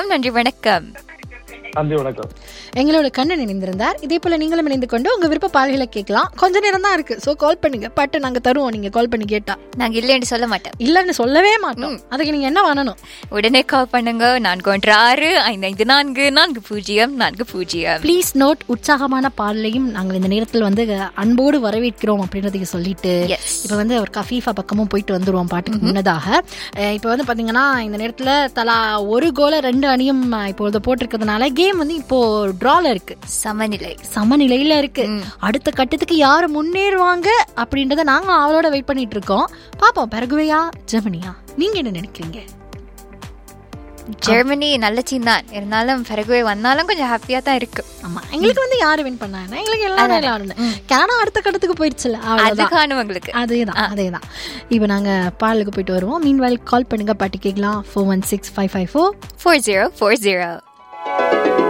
பேசலாம் நன்றி வணக்கம் நன்றி வணக்கம் எங்களோட கண்ணன் இணைந்திருந்தார் இதே போல நீங்களும் இணைந்து கொண்டு உங்க விருப்ப பாடல்களை கேட்கலாம் கொஞ்ச நேரம் தான் இருக்கு சோ கால் பண்ணுங்க பாட்டு நாங்க தருவோம் நீங்க கால் பண்ணி கேட்டா நாங்க இல்லைன்னு சொல்ல மாட்டோம் இல்லன்னு சொல்லவே மாட்டோம் அதுக்கு நீங்க என்ன பண்ணணும் உடனே கால் பண்ணுங்க நான்கு ஒன்று ஆறு ஐந்து ஐந்து நான்கு நான்கு பூஜ்ஜியம் நான்கு பூஜ்ஜியம் ப்ளீஸ் நோட் உற்சாகமான பாடலையும் நாங்கள் இந்த நேரத்தில் வந்து அன்போடு வரவேற்கிறோம் அப்படின்றதையும் சொல்லிட்டு Yes. இப்போ வந்து ஒரு கஃபீஃபா பக்கமும் போயிட்டு வந்துருவோம் பாட்டுக்கு முன்னதாக அஹ் இப்போ வந்து பாத்தீங்கன்னா இந்த நேரத்தில் தலா ஒரு கோல ரெண்டு அணியும் அஹ், இப்பொழுது போட்டிருக்கிறதுனால கேம் வந்து இப்போ டிரால இருக்கு சமநிலை சமநிலையில இருக்கு அடுத்த கட்டத்துக்கு யாரு முன்னேறுவாங்க அப்படின்றத நாங்க அவளோட வெயிட் பண்ணிட்டு இருக்கோம் பாப்போம் பெரகுவையா ஜெர்மனியா நீங்க என்ன நினைக்கிறீங்க ஜெர்மனி நல்ல டீம் தான் இருந்தாலும் பெரகுவே வந்தாலும் கொஞ்சம் ஹாப்பியா தான் இருக்கு ஆமா எங்களுக்கு வந்து யாரு வின் பண்ணாங்கன்னா எங்களுக்கு எல்லாரும் எல்லாரும் கனடா அடுத்த கட்டத்துக்கு போயிடுச்சுல அவ்வளவுதான் அதுக்கான உங்களுக்கு அதேதான் அதேதான் இப்போ நாங்க பாலுக்கு போயிட்டு வருவோம் மீன்வால் கால் பண்ணுங்க பாட்டு கேட்கலாம் four one six five five four four zero four zero